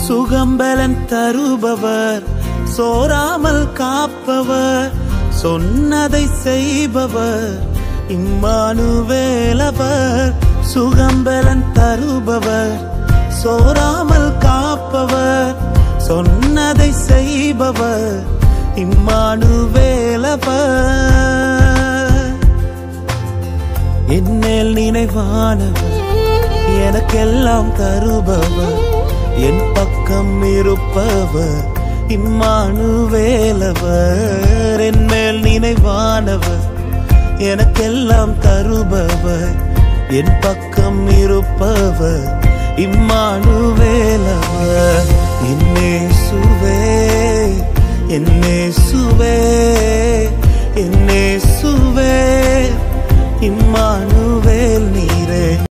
சுகம்பலன் தருபவர் சோராமல் காப்பவர் சொன்னதை செய்பவர் இம்மானுவேலவர் சுகம்பலன் தருபவர் சோராமல் காப்பவர் சொன்னதை செய்பவர் இம்மானுவேலவர் என்னேல் நினைவானவர் எனக்கெல்லாம் தருபவர் என் பக்கம் இருப்பவர் இம்மானுவேலவர் என் மேல் நினைவானவர் எனக்கெல்லாம் தருபவர் என் பக்கம் இருப்பவர் இம்மானுவேலவர் என்னே சுவே என்னே சுவே என்னே